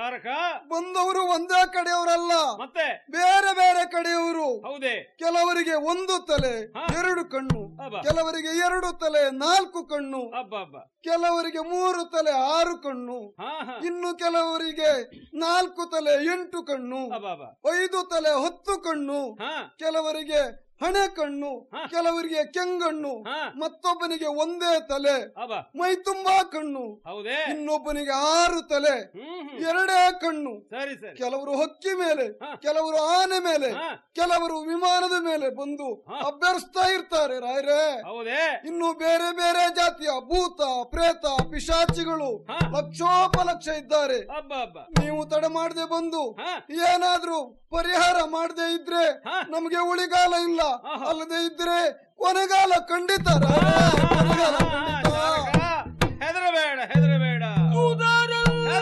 ತಾರಕ ಬಂದವರು ಒಂದೇ ಕಡೆಯವರಲ್ಲ ಮತ್ತೆ ಬೇರೆ ಬೇರೆ ಕಡೆಯವರು ಹೌದೇ ಕೆಲವರಿಗೆ ಒಂದು ತಲೆ ಹಾ. ಎರಡು ಕಣ್ಣು ಅಬ್ಬ. ಕೆಲವರಿಗೆ ಎರಡು ತಲೆ ನಾಲ್ಕು ಕಣ್ಣು ಅಬ್ಬ ಅಬ್ಬ ಕೆಲವರಿಗೆ ಮೂರು ತಲೆ ಆರು ಕಣ್ಣು ಹಾ ಹಾ ಇನ್ನು ಕೆಲವರಿಗೆ ನಾಲ್ಕು ತಲೆ ಎಂಟು ಕಣ್ಣು ಅಬ್ಬ ಅಬ್ಬ ಐದು ತಲೆ ಹತ್ತು ಕಣ್ಣು ಹಾ ಕೆಲವರಿಗೆ ಹಣೆ ಕಣ್ಣು ಹಾ. ಕೆಲವರಿಗೆ ಕೆಂಗಣ್ಣು ಹಾ ಮತ್ತೊಬ್ಬನಿಗೆ ಒಂದೇ ತಲೆ ಅಬ್ಬ ಮೈ ತುಂಬಾ ಕಣ್ಣು ಹೌದೇ ಇನ್ನೊಬ್ಬನಿಗೆ ಆರು ತಲೆ ಹ್ಮ್ ಹ್ಮ್ ಎರಡೇ ಕಣ್ಣು ಸರಿ ಸರಿ ಕೆಲವರು ಹಕ್ಕಿ ಮೇಲೆ ಹಾ. ಕೆಲವರು ಆನೆ ಮೇಲೆ ಹಾ ಕೆಲವರು ವಿಮಾನದ ಮೇಲೆ ಬಂದು ಹಾ. ಅಭ್ಯರ್ಸ್ತಾ ಇರ್ತಾರೆ ರಾಯರೇ ಹೌದೇ ಇನ್ನು ಬೇರೆ ಬೇರೆ ಜಾತಿಯ ಭೂತ ಪ್ರೇತ ಪಿಶಾಚಿಗಳು ಹಾ. ಲಕ್ಷೋಪಲಕ್ಷ ಇದ್ದಾರೆ ಅಬ್ಬ ಅಬ್ಬ ನೀವು ತಡ ಮಾಡದೆ ಬಂದು ಹಾ ಏನಾದ್ರೂ ಪರಿಹಾರ ಮಾಡದೆ ಇದ್ರೆ ಹಾ. ನಮಗೆ ಉಳಿಗಾಲ ಇಲ್ಲ ಆಹಾ. ಅಲ್ಲದೆ ಇದ್ರೆ ಕೊನೆಗಾಲ ಖಂಡಿತ ರಾಯರೇ, ಕೊನೆಗಾಲ ಖಂಡಿತ. ಹೆದರಬೇಡ ಹೆದರಬೇಡ